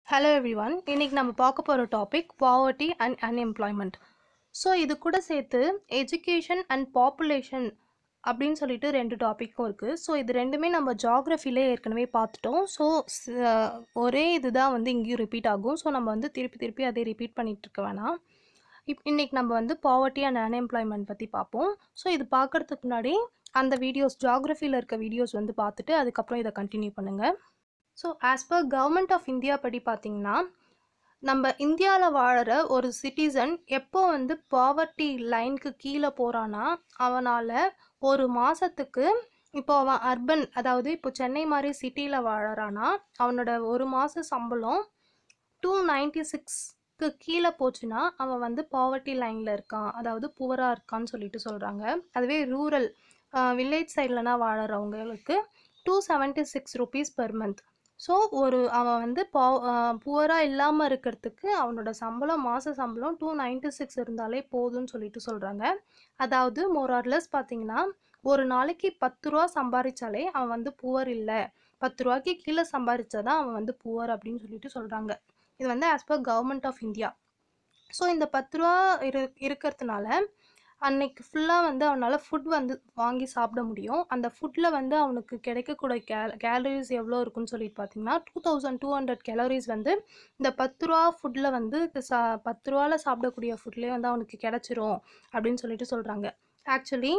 hello everyone இன்னைக்கு நம்ம பார்க்க போகிற topic poverty and unemployment so இது கூட சேர்த்து எஜுகேஷன் அண்ட் பாப்புலேஷன் அப்படின்னு சொல்லிட்டு ரெண்டு டாப்பிக்கும் இருக்குது ஸோ இது ரெண்டுமே நம்ம ஜாகிரஃபிலே ஏற்கனவே பார்த்துட்டோம் ஸோ ஒரே இதுதான் வந்து இங்கேயும் ரிப்பீட் ஆகும் ஸோ நம்ம வந்து திருப்பி திருப்பி அதை ரிப்பீட் பண்ணிகிட்டு இருக்க வேணாம் இப் இன்னைக்கு நம்ம வந்து பாவர்ட்டி அண்ட் அன்எம்ப்ளாய்மெண்ட் பற்றி பார்ப்போம் ஸோ இது பார்க்குறதுக்கு முன்னாடி அந்த வீடியோஸ் ஜாகிரஃபியில் இருக்க வீடியோஸ் வந்து பார்த்துட்டு அதுக்கப்புறம் இதை கண்டினியூ பண்ணுங்கள் so as per government of India படி பார்த்தீங்கன்னா நம்ம இந்தியாவில் வாழற ஒரு சிட்டிசன் எப்போ வந்து பாவர்ட்டி லைனுக்கு கீழே போகிறான்னா அவனால் ஒரு மாதத்துக்கு இப்போ அவன் அர்பன் அதாவது இப்போ சென்னை மாதிரி சிட்டியில் வாழறானா அவனோட ஒரு மாத சம்பளம் டூ நைன்டி சிக்ஸ்க்கு கீழே போச்சுன்னா அவன் வந்து பாவர்ட்டி லைனில் இருக்கான் அதாவது புவராக இருக்கான்னு சொல்லிட்டு சொல்கிறாங்க அதுவே ரூரல் வில்லேஜ் சைட்லனா வாழறவங்களுக்கு two seventy six rupees per month so ஒரு அவன் வந்து பா புவராக இல்லாமல் இருக்கிறதுக்கு அவனோட சம்பளம் மாத சம்பளம் டூ நைன்ட்டி சிக்ஸ் இருந்தாலே போதும்னு சொல்லிட்டு சொல்கிறாங்க அதாவது மோரார்லெஸ் பார்த்தீங்கன்னா ஒரு நாளைக்கு பத்து ரூபா சம்பாதிச்சாலே அவன் வந்து புவர் இல்லை பத்து ரூபாய்க்கு கீழே சம்பாதிச்சாதான் அவன் வந்து புவர் அப்படின்னு சொல்லிட்டு சொல்கிறாங்க இது வந்து as per government of India so இந்த பத்து ரூபா இரு இருக்கிறதுனால அன்னைக்கு ஃபுல்லாக வந்து அவனால் ஃபுட் வந்து வாங்கி சாப்பிட முடியும் அந்த ஃபுட்டில் வந்து அவனுக்கு கிடைக்கக்கூடிய கே கேலரிஸ் எவ்வளோ இருக்குன்னு சொல்லிட்டு பார்த்தீங்கன்னா two thousand two hundred calories வந்து இந்த பத்து ரூபா ஃபுட்டில் வந்து சா பத்து ரூபாவில் சாப்பிடக்கூடிய ஃபுட்லேயே வந்து அவனுக்கு கிடச்சிரும் அப்படின்னு சொல்லிட்டு சொல்கிறாங்க ஆக்சுவலி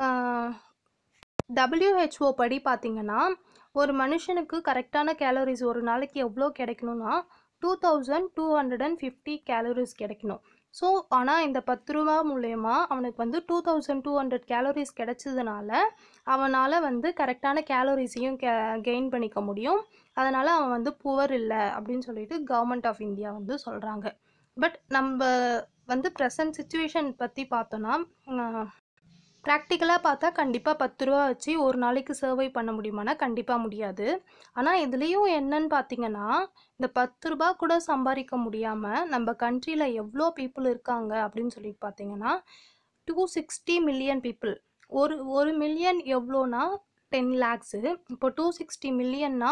டபிள்யூஹெச்ஓ படி பார்த்தீங்கன்னா ஒரு மனுஷனுக்கு கரெக்டான கேலரிஸ் ஒரு நாளைக்கு எவ்வளோ கிடைக்கணும்னா two thousand two hundred and fifty calories கிடைக்கணும் ஸோ ஆனால் இந்த பத்து ரூபா மூலயமா அவனுக்கு வந்து two thousand two hundred calories கிடைச்சதுனால அவனால் வந்து கரெக்டான கேலரிஸையும் கே கெயின் பண்ணிக்க முடியும் அதனால் அவன் வந்து புவர் இல்லை அப்படின்னு சொல்லிட்டு கவர்மெண்ட் ஆஃப் இந்தியா வந்து சொல்கிறாங்க பட் நம்ம வந்து ப்ரெசன்ட் சுச்சுவேஷன் பற்றி பார்த்தோன்னா ப்ராக்டிக்கலாக பார்த்தா கண்டிப்பாக பத்து ரூபா வச்சு ஒரு நாளைக்கு சர்வை பண்ண முடியுமானா கண்டிப்பாக முடியாது ஆனால் இதுலேயும் என்னன்னு பார்த்தீங்கன்னா இந்த பத்து ரூபா கூட சம்பாதிக்க முடியாமல் நம்ம கண்ட்ரியில் எவ்வளோ பீப்புள் இருக்காங்க அப்படின்னு சொல்லிட்டு பார்த்தீங்கன்னா டூ சிக்ஸ்டி மில்லியன் பீப்புள் ஒரு ஒரு மில்லியன் எவ்வளோனா டென் லேக்ஸு இப்போ டூ சிக்ஸ்டி மில்லியன்னா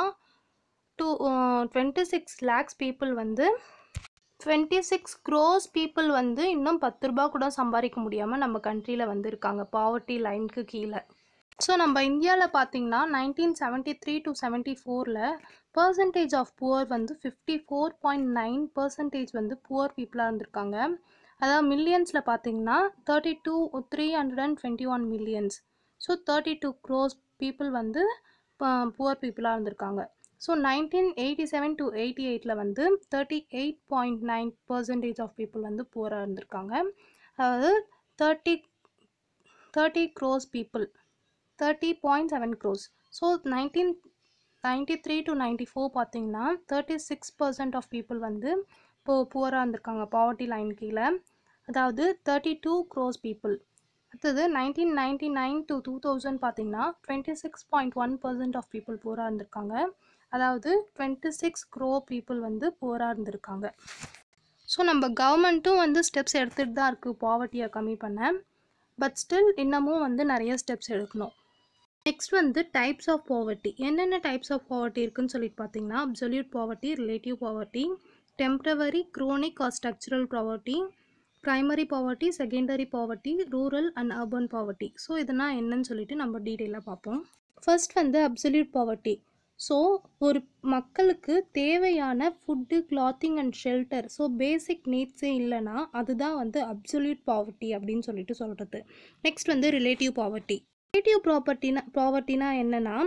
two twenty six lakhs people வந்து டுவெண்ட்டி சிக்ஸ் க்ரோஸ் பீப்புள் வந்து இன்னும் பத்து ரூபா கூட சம்பாதிக்க முடியாமல் நம்ம கண்ட்ரியில் வந்து இருக்காங்க பாவர்ட்டி லைனுக்கு கீழே ஸோ நம்ம இந்தியாவில் பார்த்தீங்கன்னா nineteen seventy three to seventy ஃபோரில் பர்சன்டேஜ் ஆஃப் புவர் வந்து fifty four point nine percentage வந்து புவர் பீப்புளாக இருந்திருக்காங்க அதாவது மில்லியன்ஸில் பார்த்தீங்கன்னா thirty two three hundred and twenty one millions so thirty two crores people வந்து புவர் பீப்புளாக இருந்திருக்காங்க so nineteen eighty seven to eighty எயிட்டில் வந்து thirty eight point nine percentage of people வந்து புவராக இருந்திருக்காங்க அதாவது thirty thirty crores people thirty point seven cross so nineteen ninety three to ninety four பார்த்தீங்கன்னா thirty six percent of people வந்து இப்போ புவராக இருந்திருக்காங்க பாவர்ட்டி லைன் கீழே அதாவது தேர்ட்டி டூ க்ரோஸ் பீப்புள் அடுத்தது nineteen ninety nine to two thousand பார்த்தீங்கன்னா twenty six point one percent of people புவராக இருந்திருக்காங்க அதாவது டுவெண்ட்டி சிக்ஸ் க்ரோ பீப்புள் வந்து புவராக இருந்திருக்காங்க ஸோ நம்ம கவர்மெண்ட்டும் வந்து ஸ்டெப்ஸ் எடுத்துகிட்டு தான் இருக்குது பாவர்ட்டியை கம்மி பண்ண பட் ஸ்டில் இன்னமும் வந்து நிறைய ஸ்டெப்ஸ் எடுக்கணும் நெக்ஸ்ட் வந்து டைப்ஸ் ஆஃப் பாவர்ட்டி என்னென்ன டைப்ஸ் ஆஃப் பாவர்ட்டி இருக்குன்னு சொல்லிட்டு பார்த்தீங்கன்னா absolute poverty relative poverty temporary chronic or structural poverty primary poverty secondary poverty rural and urban poverty so இதெல்லாம் என்னன்னு சொல்லிட்டு நம்ம டீட்டெயிலாக பார்ப்போம் ஃபர்ஸ்ட் வந்து அப்சல்யூட் பாவர்ட்டி ஸோ ஒரு மக்களுக்கு தேவையான food clothing and shelter so basic நீட்ஸே இல்லைன்னா அதுதான் வந்து அப்சல்யூட் பாவர்ட்டி அப்படின்னு சொல்லிட்டு சொல்கிறது நெக்ஸ்ட் வந்து ரிலேட்டிவ் பாவர்ட்டி ரிலேட்டிவ் ப்ராப்பர்ட்டினா ப்ராவர்ட்டினா என்னென்னா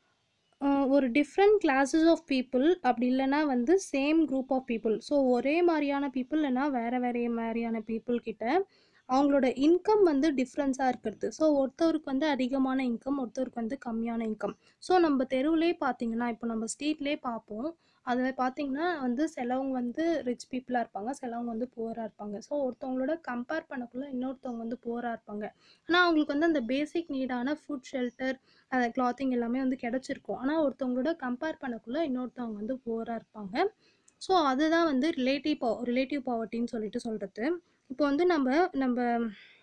ஒரு டிஃப்ரெண்ட் கிளாஸஸ் ஆஃப் பீப்புள் அப்படி இல்லைன்னா வந்து same group of people so ஒரே மாதிரியான பீப்புள் இல்லைன்னா வேறு வேறு மாதிரியான பீப்புள் கிட்ட அவங்களோட இன்கம் வந்து டிஃப்ரென்ஸாக இருக்கிறது ஸோ ஒருத்தருக்கு வந்து அதிகமான இன்கம் ஒருத்தருக்கு வந்து கம்மியான இன்கம் ஸோ நம்ம தெருவிலே பார்த்தீங்கன்னா இப்போ நம்ம ஸ்ட்ரீட்லேயே பார்ப்போம் அதில் பார்த்தீங்கன்னா வந்து சிலவங்க வந்து ரிச் பீப்புளாக இருப்பாங்க சிலவங்க வந்து புவராக இருப்பாங்க ஸோ ஒருத்தவங்களோட கம்பேர் பண்ணக்குள்ள இன்னொருத்தவங்க வந்து புவராக இருப்பாங்க ஆனால் அவங்களுக்கு வந்து அந்த பேசிக் நீடான ஃபுட் ஷெல்டர் அந்த கிளாத்திங் எல்லாமே வந்து கிடச்சிருக்கும் ஆனால் ஒருத்தவங்களோட கம்பேர் பண்ணக்குள்ள இன்னொருத்தவங்க வந்து புவராக இருப்பாங்க ஸோ அதுதான் வந்து ரிலேட்டிவ் பா ரிலேட்டிவ் பாவர்ட்டின்னு சொல்லிட்டு சொல்கிறது இப்போ வந்து நம்ம நம்ம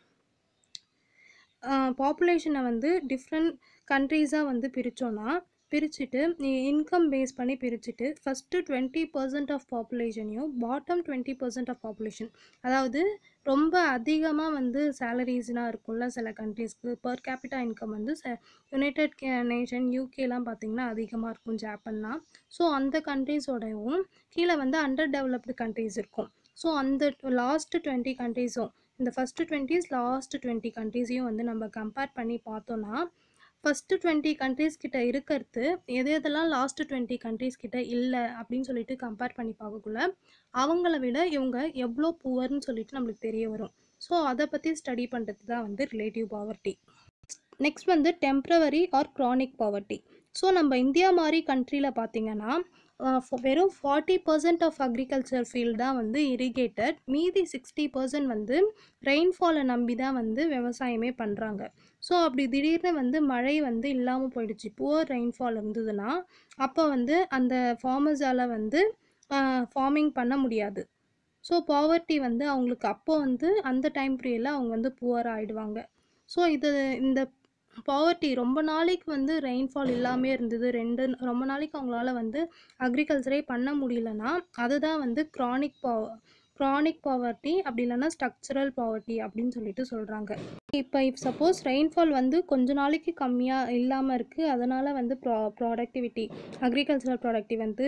பாப்புலேஷனை வந்து டிஃப்ரெண்ட் கண்ட்ரீஸாக வந்து பிரித்தோன்னா பிரிச்சுட்டு இன்கம் பேஸ் பண்ணி பிரிச்சுட்டு ஃபஸ்ட்டு டுவெண்ட்டி பர்சன்ட் ஆஃப் பாப்புலேஷனையும் bottom twenty percent of population அதாவது ரொம்ப அதிகமாக வந்து சேலரிஸ்லாம் இருக்கும்ல சில கண்ட்ரீஸ்க்கு பர் கேபிட்டா இன்கம் வந்து ச யுனைடெட் நேஷன் யூகேலாம் பார்த்திங்கன்னா அதிகமாக இருக்கும் ஜாப்பன்லாம் ஸோ அந்த கண்ட்ரீஸோடவும் கீழே வந்து அண்டர் டெவலப்டு கண்ட்ரீஸ் இருக்கும் ஸோ அந்த லாஸ்ட்டு டுவெண்ட்டி கண்ட்ரீஸும் இந்த ஃபஸ்ட்டு டுவெண்ட்டீஸ் லாஸ்ட்டு டுவெண்ட்டி கண்ட்ரீஸையும் வந்து நம்ம கம்பேர் பண்ணி பார்த்தோன்னா ஃபஸ்ட்டு டுவெண்ட்டி கண்ட்ரீஸ் கிட்ட இருக்கிறது எது எதெல்லாம் லாஸ்ட்டு டுவெண்ட்டி கண்ட்ரீஸ் கிட்ட இல்லை அப்படின்னு சொல்லிட்டு கம்பேர் பண்ணி பார்க்கக்குள்ள அவங்கள விட இவங்க எவ்வளோ புவர்னு சொல்லிட்டு நம்மளுக்கு தெரிய வரும் ஸோ அதை பற்றி ஸ்டடி பண்ணுறது தான் வந்து ரிலேட்டிவ் பாவர்ட்டி நெக்ஸ்ட் வந்து temporary or chronic poverty so நம்ம இந்தியா மாதிரி கண்ட்ரியில் பார்த்தீங்கன்னா வெறும் forty percent of agriculture field தான் வந்து இரிகேட்டட் மீதி சிக்ஸ்டி பர்சன்ட் வந்து ரெயின்ஃபாலை நம்பி தான் வந்து விவசாயமே பண்ணுறாங்க ஸோ அப்படி திடீர்னு வந்து மழை வந்து இல்லாமல் போயிடுச்சு புவர் ரெயின்ஃபால் இருந்ததுன்னா அப்போ வந்து அந்த ஃபார்மர்ஸால் வந்து ஃபார்மிங் பண்ண முடியாது ஸோ பாவர்ட்டி வந்து அவங்களுக்கு அப்போ வந்து அந்த டைம் பீரியடில் அவங்க வந்து புவர் ஆகிடுவாங்க ஸோ இது இந்த பாவர்ட்டி ரொம்ப நாளைக்கு வந்து ரெயின்ஃபால் இல்லாமே இருந்தது ரெண்டு ரொம்ப நாளைக்கு அவங்களால வந்து அக்ரிகல்ச்சரே பண்ண முடியலன்னா அதுதான் வந்து க்ரானிக் பா க்ரானிக் பாவர்ட்டி அப்படி இல்லைன்னா ஸ்ட்ரக்சரல் பாவர்ட்டி அப்படின்னு சொல்லிட்டு சொல்கிறாங்க இப்போ இப் சப்போஸ் ரெயின்ஃபால் வந்து கொஞ்ச நாளைக்கு கம்மியாக இல்லாமல் இருக்குது அதனால் வந்து ப்ரா ப்ராடக்டிவிட்டி அக்ரிகல்ச்சரல் ப்ராடக்டிவ் வந்து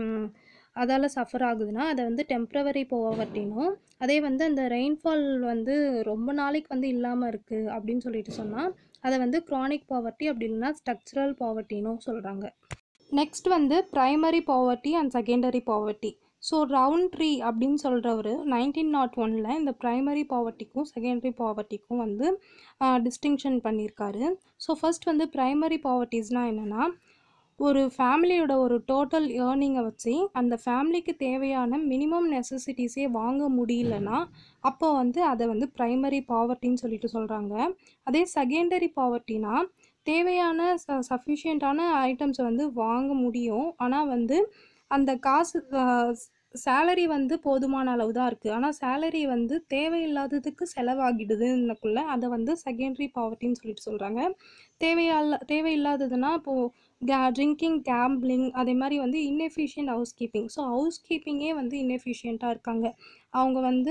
அதால் சஃபர் ஆகுதுன்னா அதை வந்து டெம்ப்ரவரி பாவர்ட்டினும் அதே வந்து அந்த ரெயின்ஃபால் வந்து ரொம்ப நாளைக்கு வந்து இல்லாமல் இருக்குது அப்படின்னு சொல்லிட்டு சொன்னால் அதை வந்து க்ரானிக் பாவர்ட்டி அப்படி இல்லைன்னா ஸ்ட்ரக்சரல் பாவர்ட்டினும் சொல்கிறாங்க நெக்ஸ்ட் வந்து primary poverty and secondary poverty so Rowntree அப்படின்னு சொல்கிறவர் நைன்டீன் நாட் ஒனில் இந்த ப்ரைமரி பாவர்ட்டிக்கும் செகண்டரி பாவர்ட்டிக்கும் வந்து டிஸ்டிங்ஷன் பண்ணியிருக்காரு ஸோ ஃபர்ஸ்ட் வந்து ப்ரைமரி பாவர்ட்டிஸ்னால் என்னென்னா ஒரு ஃபேமிலியோட ஒரு டோட்டல் ஏர்னிங்கை வச்சு அந்த ஃபேமிலிக்கு தேவையான மினிமம் நெசசிட்டிஸே வாங்க முடியலன்னா அப்போ வந்து அதை வந்து ப்ரைமரி பாவர்ட்டின்னு சொல்லிட்டு சொல்கிறாங்க அதே செகண்டரி பாவர்ட்டினா தேவையான ச சஃபிஷியண்ட்டான ஐட்டம்ஸை வந்து வாங்க முடியும் ஆனால் வந்து அந்த காசு சேலரி வந்து போதுமான அளவு தான் இருக்குது ஆனால் சேலரி வந்து தேவையில்லாததுக்கு செலவாகிடுதுன்னக்குள்ள அதை வந்து செகண்டரி பாவர்ட்டின்னு சொல்லிட்டு சொல்கிறாங்க தேவையில்ல தேவையில்லாததுன்னா இப்போது கே ட்ரிங்கிங் கேம்பிளிங் அதே மாதிரி வந்து inefficient house keeping so house கீப்பிங்கே வந்து இன்எஃபிஷியண்ட்டாக இருக்காங்க அவங்க வந்து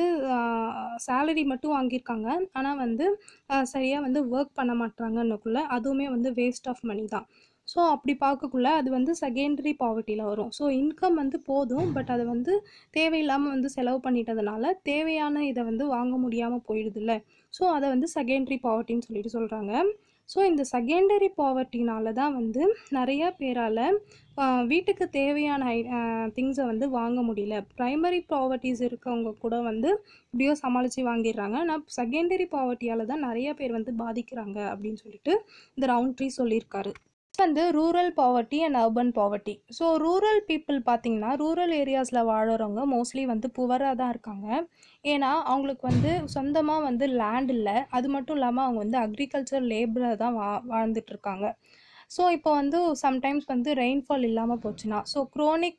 சேலரி மட்டும் வாங்கியிருக்காங்க ஆனால் வந்து சரியாக வந்து ஒர்க் பண்ண மாட்டாங்கன்னக்குள்ள அதுவுமே வந்து வேஸ்ட் ஆஃப் மணி தான் ஸோ அப்படி பார்க்கக்குள்ள அது வந்து செகண்டரி பாவர்ட்டியில் வரும் ஸோ இன்கம் வந்து போதும் பட் அதை வந்து தேவையில்லாமல் வந்து செலவு பண்ணிட்டதுனால தேவையான இதை வந்து வாங்க முடியாமல் போயிடுதுல்ல ஸோ அதை வந்து செகண்டரி பாவர்ட்டின்னு சொல்லிட்டு சொல்கிறாங்க ஸோ இந்த செகண்டரி பாவர்ட்டினால தான் வந்து நிறையா பேரால் வீட்டுக்கு தேவையான திங்ஸை வந்து வாங்க முடியல ப்ரைமரி பாவர்ட்டிஸ் இருக்கவங்க கூட வந்து இப்படியோ சமாளித்து வாங்கிடுறாங்க ஆனால் செகண்டரி பாவர்ட்டியால் தான் நிறைய பேர் வந்து பாதிக்கிறாங்க அப்படின்னு சொல்லிட்டு இந்த ரவுண்ட் ட்ரீ சொல்லியிருக்காரு வந்து rural poverty and urban poverty so rural people பார்த்திங்கன்னா ரூரல் ஏரியாஸில் வாழறவங்க மோஸ்ட்லி வந்து புவராக தான் இருக்காங்க ஏன்னா அவங்களுக்கு வந்து சொந்தமாக வந்து லேண்ட் இல்லை அது மட்டும் இல்லாமல் அவங்க வந்து அக்ரிகல்ச்சர் லேபராக தான் வா வாழ்ந்துட்டுருக்காங்க ஸோ இப்போ வந்து சம்டைம்ஸ் வந்து ரெயின்ஃபால் இல்லாமல் போச்சுன்னா ஸோ க்ரோனிக்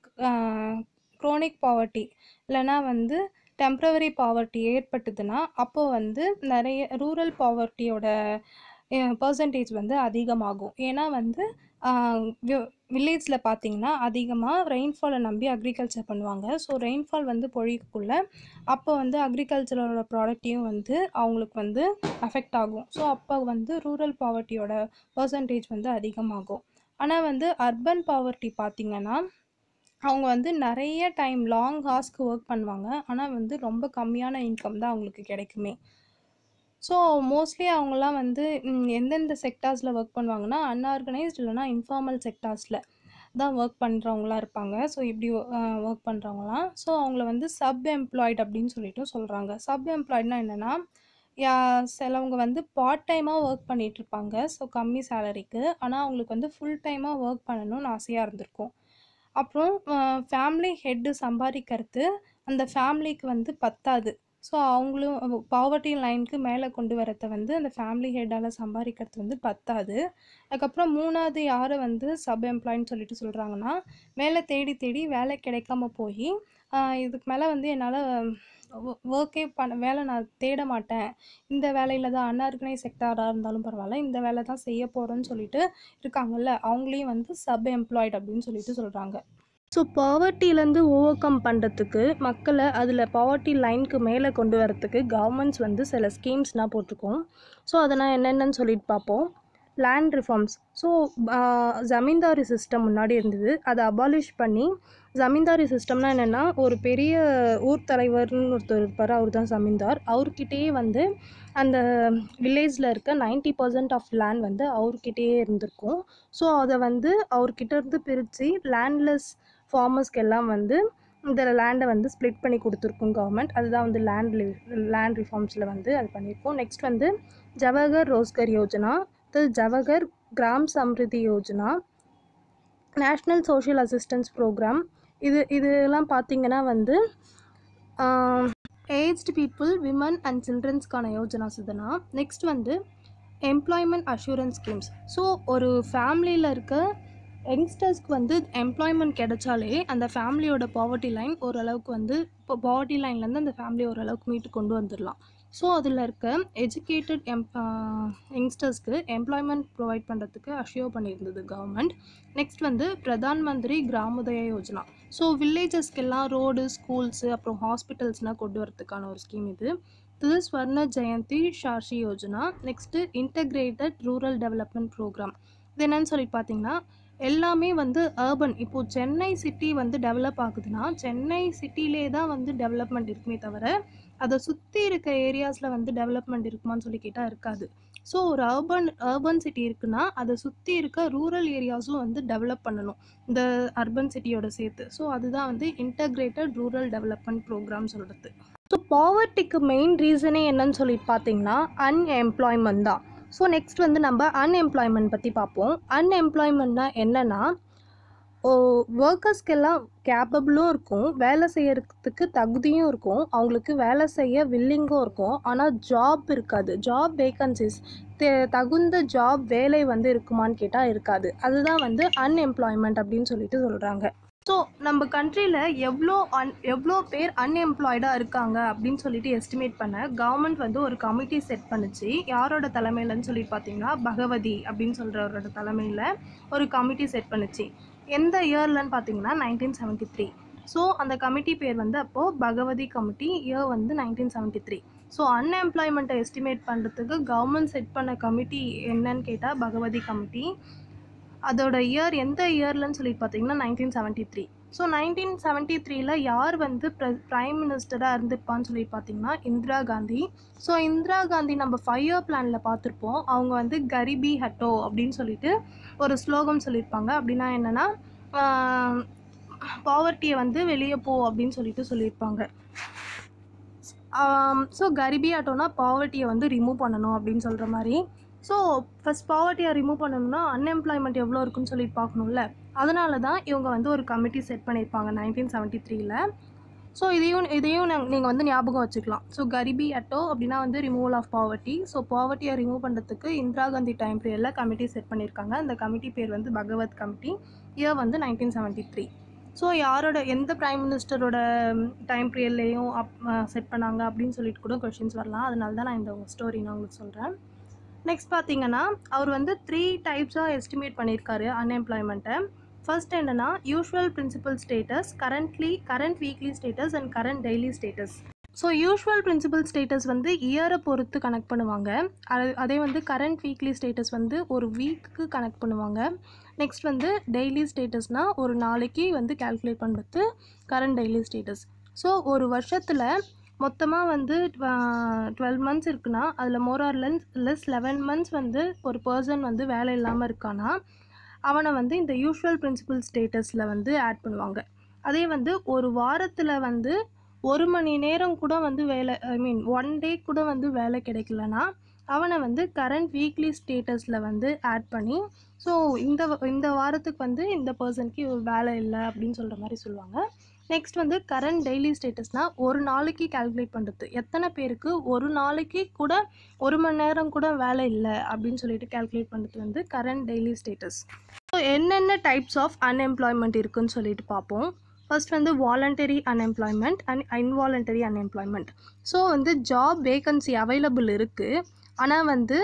க்ரோனிக் பாவர்ட்டி இல்லைனா வந்து டெம்ப்ரவரி பாவர்ட்டி ஏற்பட்டுதுன்னா அப்போது வந்து நிறைய ரூரல் பாவர்ட்டியோட பர்சன்டேஜ் வந்து அதிகமாகும் ஏன்னா வந்து வில்லேஜில் பார்த்தீங்கன்னா அதிகமாக ரெயின்ஃபாலை நம்பி அக்ரிகல்ச்சர் பண்ணுவாங்க ஸோ ரெயின்ஃபால் வந்து பொழிக்கக்குள்ள அப்போ வந்து அக்ரிகல்ச்சரோட ப்ராடக்டையும் வந்து அவங்களுக்கு வந்து அஃபெக்ட் ஆகும் ஸோ அப்போ வந்து ரூரல் பாவர்ட்டியோட பர்சன்டேஜ் வந்து அதிகமாகும் ஆனால் வந்து அர்பன் பாவர்ட்டி பார்த்திங்கன்னா அவங்க வந்து நிறைய டைம் லாங் ஹார்ஸ்க்கு ஒர்க் பண்ணுவாங்க ஆனால் வந்து ரொம்ப கம்மியான இன்கம் தான் அவங்களுக்கு கிடைக்குமே ஸோ மோஸ்ட்லி அவங்களாம் வந்து எந்தெந்த செக்டார்ஸில் ஒர்க் பண்ணுவாங்கன்னா அன்ஆர்கனைஸ்ட் இல்லைனா இன்ஃபார்மல் செக்டார்ஸில் தான் ஒர்க் பண்ணுறவங்களாம் இருப்பாங்க ஸோ இப்படி ஒர்க் பண்ணுறவங்களாம் ஸோ அவங்கள வந்து சப் எம்ப்ளாய்டு அப்படின்னு சொல்லிட்டு சொல்கிறாங்க சப் எம்ப்ளாய்டுனா என்னென்னா யா சிலவங்க வந்து பார்ட் டைமாக ஒர்க் பண்ணிகிட்ருப்பாங்க ஸோ கம்மி சேலரிக்கு ஆனால் அவங்களுக்கு வந்து ஃபுல் டைமாக ஒர்க் பண்ணணும்னு ஆசையாக இருந்திருக்கும் அப்புறம் ஃபேமிலி ஹெட்டு சம்பாதிக்கிறது அந்த ஃபேமிலிக்கு வந்து பத்தாது ஸோ அவங்களும் பாவர்ட்டி லைனுக்கு மேலே கொண்டு வரத வந்து அந்த ஃபேமிலி ஹெட்டால் சம்பாதிக்கிறது வந்து பத்தாது அதுக்கப்புறம் மூணாவது யாரை வந்து சப் எம்ப்ளாயின்னு சொல்லிட்டு சொல்கிறாங்கன்னா வேலை தேடி தேடி வேலை கிடைக்காம போய் இதுக்கு மேலே வந்து என்னால் ஒர்க்கே பண்ண வேலை நான் தேட மாட்டேன் இந்த வேலையில் தான் அன்ஆர்கனைஸ் செக்டாராக இருந்தாலும் பரவாயில்ல இந்த வேலை தான் செய்ய போகிறேன்னு சொல்லிட்டு இருக்காங்கல்ல அவங்களையும் வந்து சப் எம்ப்ளாய்டு அப்படின்னு சொல்லிட்டு சொல்கிறாங்க ஸோ பாவர்ட்டிலேருந்து ஓவர் கம் பண்ணுறதுக்கு மக்களை அதில் பாவர்ட்டி லைனுக்கு மேலே கொண்டு வரத்துக்கு கவர்மெண்ட்ஸ் வந்து சில ஸ்கீம்ஸ்லாம் போட்டிருக்கோம் ஸோ அதை நான் என்னென்னு சொல்லிட்டு பார்ப்போம் land reforms so zamindari system முன்னாடி இருந்தது அதை அபாலிஷ் பண்ணி ஜமீன்தாரி சிஸ்டம்னா என்னென்னா ஒரு பெரிய ஊர் தலைவர்னு ஒருத்தர் இருப்பார் அவர் தான் ஜமீன்தார் அவர்கிட்டயே வந்து அந்த வில்லேஜில் இருக்க நைன்ட்டி பர்சன்ட் ஆஃப் லேண்ட் வந்து அவர்கிட்டயே இருந்திருக்கும் ஸோ அதை வந்து அவர்கிட்ட இருந்து பிரித்து லேண்ட்லெஸ் ஃபார்மர்ஸ்க்கு எல்லாம் வந்து இந்த லேண்டை வந்து ஸ்ப்ளிட் பண்ணி கொடுத்துருக்கும் கவர்மெண்ட் அதுதான் வந்து லேண்ட் லேண்ட் ரிஃபார்ம்ஸில் வந்து அது பண்ணியிருக்கோம் நெக்ஸ்ட் வந்து ஜவஹர் ரோஸ்கர் யோஜனா தில் Jawahar Gram Samriddhi Yojana national social assistance programme இது இதெல்லாம் பார்த்தீங்கன்னா வந்து ஏஜ்டு பீப்புள் விமன் அண்ட் சில்ட்ரன்ஸ்க்கான யோஜனாஸ் இதெல்லாம் நெக்ஸ்ட் வந்து எம்ப்ளாய்மெண்ட் அஷூரன்ஸ் ஸ்கீம்ஸ் ஸோ ஒரு ஃபேமிலியில் இருக்க யங்ஸ்டர்ஸ்க்கு வந்து எம்ப்ளாய்மெண்ட் கிடைச்சாலே அந்த ஃபேமிலியோட பாவர்ட்டி லைன் ஓரளவுக்கு வந்து இப்போ பாவர்ட்டி லைன்லேருந்து அந்த ஃபேமிலி ஓரளவுக்கு மீட்டு கொண்டு வந்துடலாம் ஸோ அதில் இருக்க எஜுகேட்டட் எம் யங்ஸ்டர்ஸ்க்கு எம்ப்ளாய்மெண்ட் ப்ரொவைட் பண்ணுறதுக்கு அஷ்யூர் பண்ணியிருந்தது கவர்மெண்ட் நெக்ஸ்ட் வந்து பிரதான் மந்திரி கிராமோதய யோஜனா ஸோ வில்லேஜஸ்க்கெல்லாம் ரோடு ஸ்கூல்ஸு அப்புறம் ஹாஸ்பிட்டல்ஸ்லாம் கொண்டு வரதுக்கான ஒரு ஸ்கீம் இது இது Swarna Jayanti Shahari Yojana next integrated rural development programme இது என்னன்னு சொல்லி பார்த்தீங்கன்னா எல்லாமே வந்து அர்பன் இப்போது சென்னை சிட்டி வந்து டெவலப் ஆகுதுன்னா சென்னை சிட்டிலே தான் வந்து டெவலப்மெண்ட் இருக்குமே தவிர அதை சுற்றி இருக்க ஏரியாஸில் வந்து டெவலப்மெண்ட் இருக்குமான்னு சொல்லி கேட்டால் இருக்காது ஸோ ஒரு அர்பன் அர்பன் சிட்டி இருக்குன்னா அதை சுற்றி இருக்க ரூரல் ஏரியாஸும் வந்து டெவலப் பண்ணணும் இந்த அர்பன் சிட்டியோட சேர்த்து ஸோ அதுதான் வந்து இன்டகிரேட்டட் ரூரல் டெவலப்மெண்ட் ப்ரோக்ராம் சொல்கிறது ஸோ பாவர்ட்டிக்கு மெயின் ரீசனே என்னன்னு சொல்லிட்டு பார்த்தீங்கன்னா அன்எம்ப்ளாய்மெண்ட் தான் ஸோ நெக்ஸ்ட் வந்து நம்ம அன்எம்ப்ளாய்மெண்ட் பற்றி பார்ப்போம் அன்எம்ப்ளாய்மெண்ட்னா என்னென்னா ஒர்க்கர்ஸ்க்கெல்லாம் கேப்பபிளும் இருக்கும் வேலை செய்யறதுக்கு தகுதியும் இருக்கும் அவங்களுக்கு வேலை செய்ய வில்லிங்கும் இருக்கும் ஆனால் ஜாப் இருக்காது ஜாப் வேக்கன்சிஸ் தே தகுந்த ஜாப் வேலை வந்து இருக்குமான்னு கேட்டால் இருக்காது அதுதான் வந்து அன்எம்ப்ளாய்மெண்ட் அப்படின்னு சொல்லிட்டு சொல்கிறாங்க ஸோ நம்ம கண்ட்ரியில் எவ்வளோ அன் எவ்வளோ பேர் அன்எம்ப்ளாய்டாக இருக்காங்க அப்படின்னு சொல்லிட்டு எஸ்டிமேட் பண்ண கவர்மெண்ட் வந்து ஒரு கமிட்டி செட் பண்ணுச்சு யாரோட தலைமையிலன்னு சொல்லிட்டு பார்த்தீங்கன்னா பகவதி அப்படின்னு சொல்கிறவரோட தலைமையில் ஒரு கமிட்டி செட் பண்ணுச்சு எந்த இயர்லன்னு பார்த்தீங்கன்னா நைன்டீன் செவன்ட்டி த்ரீ ஸோ அந்த கமிட்டி பேர் வந்து அப்போது பகவதி கமிட்டி இயர் வந்து நைன்டீன் செவன்ட்டி த்ரீ ஸோ அன்எம்ப்ளாய்மெண்ட்டை எஸ்டிமேட் பண்ணுறதுக்கு கவர்மெண்ட் செட் பண்ண கமிட்டி என்னன்னு கேட்டால் பகவதி கமிட்டி அதோட இயர் எந்த இயர்லன்னு சொல்லிட்டு பார்த்தீங்கன்னா nineteen seventy three so nineteen seventy த்ரீல யார் வந்து ப்ர ப்ரைம் மினிஸ்டராக இருந்திருப்பான்னு சொல்லி பார்த்தீங்கன்னா இந்திரா காந்தி ஸோ இந்திரா காந்தி நம்ம ஃபைவ் இயர் பிளானில் பார்த்துருப்போம் அவங்க வந்து கரிபி ஹட்டோ அப்படின்னு சொல்லிட்டு ஒரு ஸ்லோகம் சொல்லியிருப்பாங்க அப்படின்னா என்னென்னா பாவர்ட்டியை வந்து வெளியே போ அப்படின்னு சொல்லிட்டு சொல்லியிருப்பாங்க ஸோ கரிபி ஆட்டோனா பாவர்ட்டியை வந்து ரிமூவ் பண்ணணும் அப்படின்னு சொல்கிற மாதிரி ஸோ ஃபஸ்ட் பாவர்ட்டியை ரிமூவ் பண்ணணும்னா அன்எம்ப்ளாய்மெண்ட் எவ்வளோ இருக்குன்னு சொல்லி பார்க்கணும்ல அதனால தான் இவங்க வந்து ஒரு கமிட்டி செட் பண்ணியிருப்பாங்க நைன்டீன் செவன்ட்டி த்ரீல ஸோ இதையும் இதையும் நீங்கள் வந்து ஞாபகம் வச்சுக்கலாம் ஸோ கரிபி அட்டோ அப்படின்னா வந்து ரிமூவல் ஆஃப் பாவர்ட்டி ஸோ பாவர்ட்டியை ரிமூவ் பண்ணுறதுக்கு இந்திரா காந்தி டைம் பீரியடில் கமிட்டி செட் பண்ணியிருக்காங்க அந்த கமிட்டி பேர் வந்து பகவத் கமிட்டி இயர் வந்து நைன்டீன் செவன்ட்டி த்ரீ ஸோ யாரோட எந்த ப்ரைம் மினிஸ்டரோட டைம் பீரியட்லேயும் அப் செட் பண்ணாங்க அப்படின்னு சொல்லிட்டு கூட கொஷின்ஸ் வரலாம் அதனால தான் நான் இந்த ஸ்டோரி நான் உங்களுக்கு சொல்கிறேன் நெக்ஸ்ட் பார்த்தீங்கன்னா அவர் வந்து த்ரீ டைப்ஸாக எஸ்டிமேட் பண்ணியிருக்காரு அன்எம்ப்ளாய்மெண்ட்டை ஃபர்ஸ்ட் என்னென்னா usual principal status currently current weekly status and current daily status so usual principal status வந்து இயரை பொறுத்து கனெக்ட் பண்ணுவாங்க அது அதே வந்து கரண்ட் வீக்லி ஸ்டேட்டஸ் வந்து ஒரு வீக்குக்கு கனெக்ட் பண்ணுவாங்க நெக்ஸ்ட் வந்து டெய்லி ஸ்டேட்டஸ்னால் ஒரு நாளைக்கு வந்து கால்குலேட் பண்ணுறது கரண்ட் டெய்லி ஸ்டேட்டஸ் ஸோ ஒரு வருஷத்தில் மொத்தமாக வந்து டுவெல் மந்த்ஸ் இருக்குன்னா அதில் more or less less eleven months வந்து ஒரு பர்சன் வந்து வேலை இல்லாமல் இருக்கானா அவனை வந்து இந்த யூஷுவல் பிரின்சிபல் ஸ்டேட்டஸில் வந்து ஆட் பண்ணுவாங்க அதே வந்து ஒரு வாரத்தில் வந்து ஒரு மணி நேரம் கூட வந்து வேலை ஐ மீன் ஒன் டே கூட வந்து வேலை கிடைக்கலனா அவனை வந்து கரண்ட் வீக்லி ஸ்டேட்டஸில் வந்து ஆட் பண்ணி ஸோ இந்த வ- இந்த வாரத்துக்கு வந்து இந்த பர்சனுக்கு வேலை இல்லை அப்படின்னு சொல்கிற மாதிரி சொல்லுவாங்க நெக்ஸ்ட் வந்து கரண்ட் டெய்லி ஸ்டேட்டஸ்னால் ஒரு நாளைக்கு கால்குலேட் பண்ணுறது எத்தனை பேருக்கு ஒரு நாளைக்கு கூட ஒரு மணி நேரம் கூட வேலை இல்லை அப்படின்னு சொல்லிட்டு கால்குலேட் பண்ணுறது வந்து கரண்ட் டெய்லி ஸ்டேட்டஸ் ஸோ என்னென்ன டைப்ஸ் ஆஃப் அன்எம்ப்ளாய்மெண்ட் இருக்குன்னு சொல்லிட்டு பார்ப்போம் ஃபர்ஸ்ட் வந்து voluntary unemployment and involuntary unemployment so வந்து ஜாப் வேகன்சி அவைலபிள் இருக்குது ஆனால் வந்து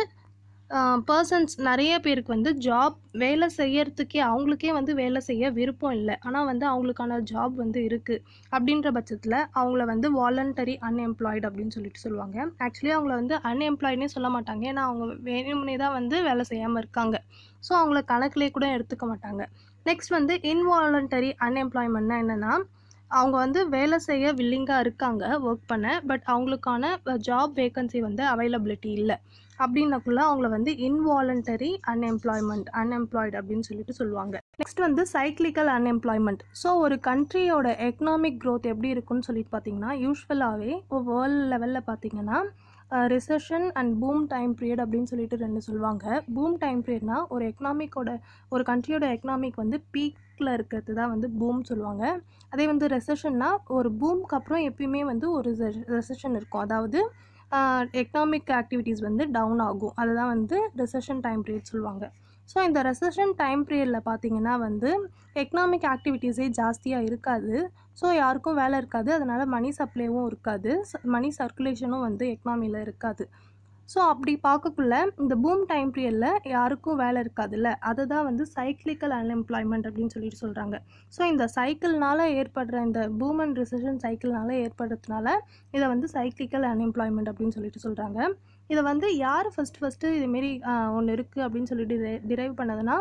பர்சன்ஸ் நிறைய பேருக்கு வந்து ஜாப் வேலை செய்யறதுக்கே அவங்களுக்கே வந்து வேலை செய்ய விருப்பம் இல்லை ஆனால் வந்து அவங்களுக்கான ஜாப் வந்து இருக்குது அப்படின்ற பட்சத்தில் அவங்கள வந்து வாலண்டரி அன்எம்ப்ளாய்டு அப்படின்னு சொல்லிட்டு சொல்லுவாங்க ஆக்சுவலி அவங்கள வந்து அன்எம்ப்ளாய்டுனே சொல்ல மாட்டாங்க ஏன்னா அவங்க வேணும்னே தான் வந்து வேலை செய்யாமல் இருக்காங்க ஸோ அவங்கள கணக்கிலே கூட எடுத்துக்க மாட்டாங்க நெக்ஸ்ட் வந்து இன்வாலண்டரி அன்எம்ப்ளாய்மெண்ட்னா என்னென்னா அவங்க வந்து வேலை செய்ய வில்லிங்காக இருக்காங்க ஒர்க் பண்ண பட் அவங்களுக்கான ஜாப் வேகன்சி வந்து அவைலபிலிட்டி இல்லை அப்படின்னக்குள்ள அவங்கள வந்து இன்வாலண்டரி அன்எம்ப்ளாய்மெண்ட் அன்எம்ப்ளாய்டு அப்படின்னு சொல்லிட்டு சொல்லுவாங்க நெக்ஸ்ட் வந்து சைக்ளிக்கல் அன்எம்ப்ளாய்மெண்ட் ஸோ ஒரு கண்ட்ரியோட எக்கனாமிக் க்ரோத் எப்படி இருக்குன்னு சொல்லிட்டு பார்த்தீங்கன்னா யூஸ்வலாகவே வேர்ல்ட் லெவலில் பார்த்தீங்கன்னா recession and boom time period அப்படின்னு சொல்லிட்டு ரெண்டு சொல்லுவாங்க பூம் டைம் பீரியட்னா ஒரு எக்கனாமிக்கோட ஒரு கண்ட்ரியோட எக்கனாமிக் வந்து பீக்கில் இருக்கிறது தான் வந்து பூம் சொல்லுவாங்க அதே வந்து ரெசெஷன்னா ஒரு பூம்க்கு அப்புறம் எப்பயுமே வந்து ஒரு ரெசெஷன் இருக்கும் அதாவது எக்கனாமிக் ஆக்டிவிட்டீஸ் வந்து டவுன் ஆகும் அதுதான் வந்து ரெசெஷன் டைம் பீரியட் சொல்லுவாங்க ஸோ இந்த ரெசெஷன் டைம் பீரியடில் பார்த்தீங்கன்னா வந்து எக்கனாமிக் ஆக்டிவிட்டீஸே ஜாஸ்தியாக இருக்காது ஸோ யாருக்கும் வேலை இருக்காது அதனால் மணி சப்ளைவும் இருக்காது மணி சர்க்குலேஷனும் வந்து எக்கனாமியில் இருக்காது ஸோ அப்படி பார்க்கக்குள்ள இந்த பூம் டைம் பீரியடில் யாருக்கும் வேலை இருக்காதுல்ல அதை தான் வந்து சைக்ளிக்கல் அன்எம்ப்ளாய்மெண்ட் அப்படின்னு சொல்லிட்டு சொல்கிறாங்க ஸோ இந்த சைக்கிள்னால ஏற்படுற இந்த பூம் அண்ட் ரிசெஷன் சைக்கிள்னால ஏற்படுறதுனால இதை வந்து சைக்ளிக்கல் அன்எம்ப்ளாய்மெண்ட் அப்படின்னு சொல்லிட்டு சொல்கிறாங்க இதை வந்து யார் ஃபஸ்ட் ஃபஸ்ட்டு இதுமாரி ஒன்று இருக்குது அப்படின்னு சொல்லிட்டு டிரைவ் பண்ணதுன்னா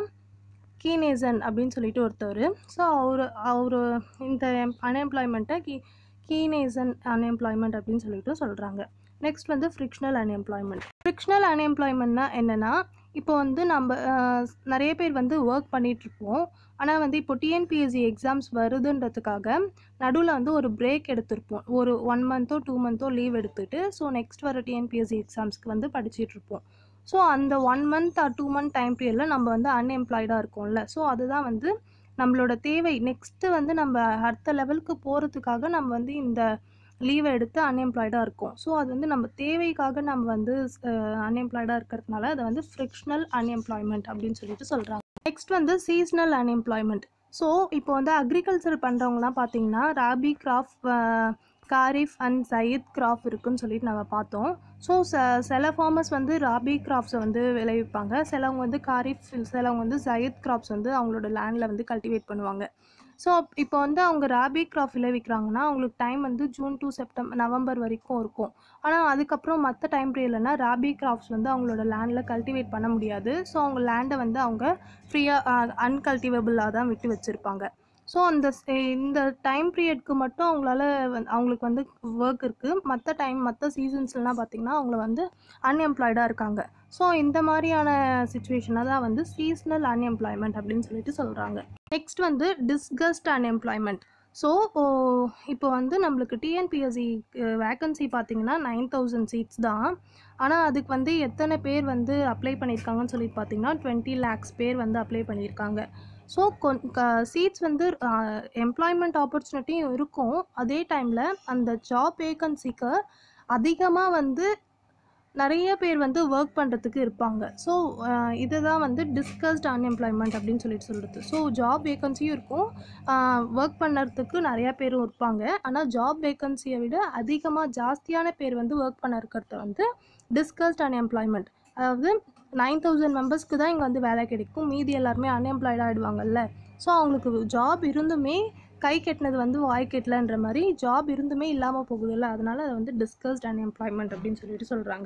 கீனேசன் அப்படின்னு சொல்லிட்டு ஒருத்தவர் ஸோ அவர் அவர் இந்த அன்எம்ப்ளாய்மெண்ட்டை கீ கீனேசன் அன்எம்ப்ளாய்மெண்ட் அப்படின்னு சொல்லிட்டு சொல்கிறாங்க நெக்ஸ்ட் வந்து ஃப்ரிக்ஷனல் அன்எம்ப்ளாய்மெண்ட் ஃப்ரிக்ஷனல் அன்எம்ப்ளாய்மெண்ட்னா என்னென்னா இப்போ வந்து நம்ம நிறைய பேர் வந்து ஒர்க் பண்ணிகிட்ருப்போம் ஆனால் வந்து இப்போ டிஎன்பிஎஸ்சி எக்ஸாம்ஸ் வருதுன்றதுக்காக நடுவில் வந்து ஒரு பிரேக் எடுத்திருப்போம் ஒரு ஒன் மந்த்தோ டூ மந்த்தோ லீவ் எடுத்துகிட்டு ஸோ நெக்ஸ்ட் வர டிஎன்பிஎஸ்சி எக்ஸாம்ஸ்க்கு வந்து படிச்சிட்ருப்போம் ஸோ அந்த one month or two month time period நம்ம வந்து அன்எம்ப்ளாய்டாக இருக்கோம்ல ஸோ அதுதான் வந்து நம்மளோட தேவை நெக்ஸ்ட்டு வந்து நம்ம அடுத்த லெவலுக்கு போகிறதுக்காக நம்ம வந்து இந்த லீவை எடுத்து அன்எம்ப்ளாய்டாக இருக்கும் ஸோ அது வந்து நம்ம தேவைக்காக நம்ம வந்து அன்எம்ப்ளாய்டாக இருக்கிறதுனால அதை வந்து ஃப்ரிக்ஷனல் அன்எம்ப்ளாய்மெண்ட் அப்படின்னு சொல்லிட்டு சொல்கிறாங்க நெக்ஸ்ட் வந்து சீஸ்னல் அன்எம்ப்ளாய்மெண்ட் ஸோ இப்போ வந்து அக்ரிகல்ச்சர் பண்ணுறவங்களாம் பார்த்தீங்கன்னா rabi crop kharif and zaid crop இருக்குன்னு சொல்லிட்டு நம்ம பார்த்தோம் ஸோ ச சில ஃபார்மர்ஸ் வந்து ராபி கிராப்ஸை வந்து விளைவிப்பாங்க சிலவங்க வந்து காரிஃப் சிலவங்க வந்து சயித் கிராப்ஸ் வந்து அவங்களோட லேண்டில் வந்து கல்டிவேட் பண்ணுவாங்க ஸோ இப்போ வந்து அவங்க ராபி கிராப் விளைவிக்கிறாங்கன்னா அவங்களுக்கு டைம் வந்து ஜூன் டு செப்டம்பர் நவம்பர் வரைக்கும் இருக்கும் ஆனால் அதுக்கப்புறம் மற்ற டைம் பீரியட்லனா ராபி கிராப்ஸ் வந்து அவங்களோட லேண்டில் கல்டிவேட் பண்ண முடியாது ஸோ அவங்க லேண்டை வந்து அவங்க ஃப்ரீயாக அன்கல்டிவேபிளாக தான் விட்டு வச்சுருப்பாங்க ஸோ அந்த இந்த டைம் பீரியட்க்கு மட்டும் அவங்களால அவங்களுக்கு வந்து ஒர்க் இருக்குது மற்ற டைம் மற்ற சீசன்ஸ்லாம் பார்த்திங்கன்னா அவங்கள வந்து அன்எம்ப்ளாய்டாக இருக்காங்க ஸோ இந்த மாதிரியான சுச்சுவேஷனை தான் வந்து சீஸ்னல் அன்எம்ப்ளாய்மெண்ட் அப்படின்னு சொல்லிட்டு சொல்கிறாங்க நெக்ஸ்ட் வந்து டிஸ்கஸ்ட் அன்எம்ப்ளாய்மெண்ட் ஸோ இப்போ வந்து நம்மளுக்கு டிஎன்பிஎஸ்சி வேக்கன்சி பார்த்தீங்கன்னா நைன் தௌசண்ட் சீட்ஸ் தான் ஆனால் அதுக்கு வந்து எத்தனை பேர் வந்து அப்ளை பண்ணியிருக்காங்கன்னு சொல்லிட்டு பார்த்தீங்கன்னா டுவெண்ட்டி லேக்ஸ் பேர் வந்து அப்ளை பண்ணியிருக்காங்க ஸோ கொ சீட்ஸ் வந்து எம்ப்ளாய்மெண்ட் ஆப்பர்ச்சுனிட்டியும் இருக்கும் அதே டைமில் அந்த ஜாப் வேக்கன்சிக்கு அதிகமாக வந்து நிறைய பேர் வந்து ஒர்க் பண்ணுறதுக்கு இருப்பாங்க ஸோ இதை தான் வந்து டிஸ்கஸ்ட் அன்எம்ப்ளாய்மெண்ட் அப்படின்னு சொல்லிட்டு சொல்கிறது ஸோ ஜாப் வேக்கன்சியும் இருக்கும் ஒர்க் பண்ணுறதுக்கு நிறையா பேரும் இருப்பாங்க ஆனால் ஜாப் வேக்கன்சியை விட அதிகமாக ஜாஸ்தியான பேர் வந்து ஒர்க் பண்ண இருக்கிறத வந்து டிஸ்கஸ்ட் அன்எம்ப்ளாய்மெண்ட் அதாவது நைன் தௌசண்ட் மெம்பர்ஸ்க்கு தான் இங்கே வந்து வேலை கிடைக்கும் மீதி எல்லாருமே அன்எம்ப்ளாய்டாக ஆகிடுவாங்கல்ல ஸோ அவங்களுக்கு ஜாப் இருந்துமே கை கெட்டினது வந்து வாய் கெட்டலன்ற மாதிரி ஜாப் இருந்துமே இல்லாமல் போகுதுல்ல அதனால அதை வந்து டிஸ்கஸ்ட் அன்எம்ப்ளாய்மெண்ட் அப்படின்னு சொல்லிட்டு சொல்கிறாங்க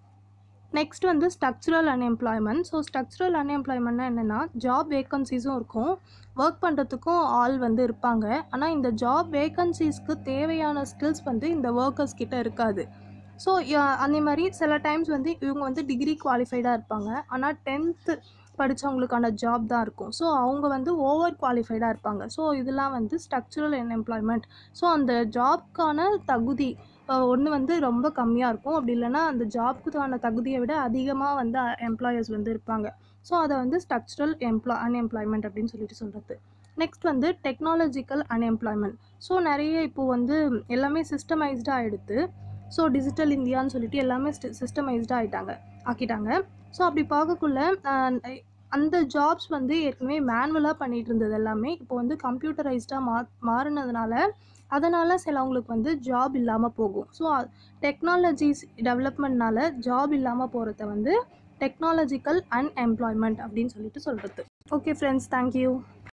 நெக்ஸ்ட் வந்து ஸ்ட்ரக்சுரல் அன்எம்ப்ளாய்மெண்ட் ஸோ ஸ்ட்ரக்சுரல் அன்எம்ப்ளாய்மெண்ட்னா என்னென்னா ஜாப் வேக்கன்சிஸும் இருக்கும் ஒர்க் பண்ணுறதுக்கும் ஆள் வந்து இருப்பாங்க ஆனால் இந்த ஜாப் வேக்கன்சிஸ்க்கு தேவையான ஸ்கில்ஸ் வந்து இந்த ஒர்க்கர்ஸ் கிட்ட இருக்காது ஸோ அதே மாதிரி சில டைம்ஸ் வந்து இவங்க வந்து டிகிரி குவாலிஃபைடாக இருப்பாங்க ஆனால் டென்த்து படித்தவங்களுக்கான ஜாப் தான் இருக்கும் ஸோ அவங்க வந்து ஓவர் குவாலிஃபைடாக இருப்பாங்க ஸோ இதெல்லாம் வந்து ஸ்ட்ரக்சுரல் எம்ப்ளாய்மெண்ட் ஸோ அந்த ஜாப்க்கான தகுதி ஒன்று வந்து ரொம்ப கம்மியாக இருக்கும் அப்படி இல்லைன்னா அந்த ஜாப்க்குக்கான தகுதியை விட அதிகமாக வந்து எம்ப்ளாயர்ஸ் வந்து இருப்பாங்க ஸோ அதை வந்து ஸ்ட்ரக்சுரல் எம்ப்ளா அன்எம்ப்ளாய்மெண்ட் அப்படின்னு சொல்லிட்டு சொல்கிறது நெக்ஸ்ட் வந்து டெக்னாலஜிக்கல் அன்எம்ப்ளாய்மெண்ட் ஸோ நிறைய இப்போ வந்து எல்லாமே சிஸ்டமைஸ்டாக ஆகிடுது ஸோ டிஜிட்டல் இந்தியான்னு சொல்லிட்டு எல்லாமே சிஸ்டமைஸ்டாக ஆகிட்டாங்க ஆக்கிட்டாங்க ஸோ அப்படி பார்க்கக்குள்ள ஆஹ், அந்த ஜாப்ஸ் வந்து ஏற்கனவே மேனுவலாக பண்ணிட்டு இருந்தது எல்லாமே இப்போ வந்து கம்ப்யூட்டரைஸ்டாக மா மாறினதுனால அதனால் சிலவங்களுக்கு வந்து ஜாப் இல்லாமல் போகும் ஸோ டெக்னாலஜிஸ் டெவலப்மெண்ட்னால ஜாப் இல்லாமல் போகிறத வந்து டெக்னாலஜிக்கல் அன்எம்ப்ளாய்மெண்ட் அப்படின்னு சொல்லிட்டு சொல்கிறது ஓகே ஃப்ரெண்ட்ஸ் தேங்க்யூ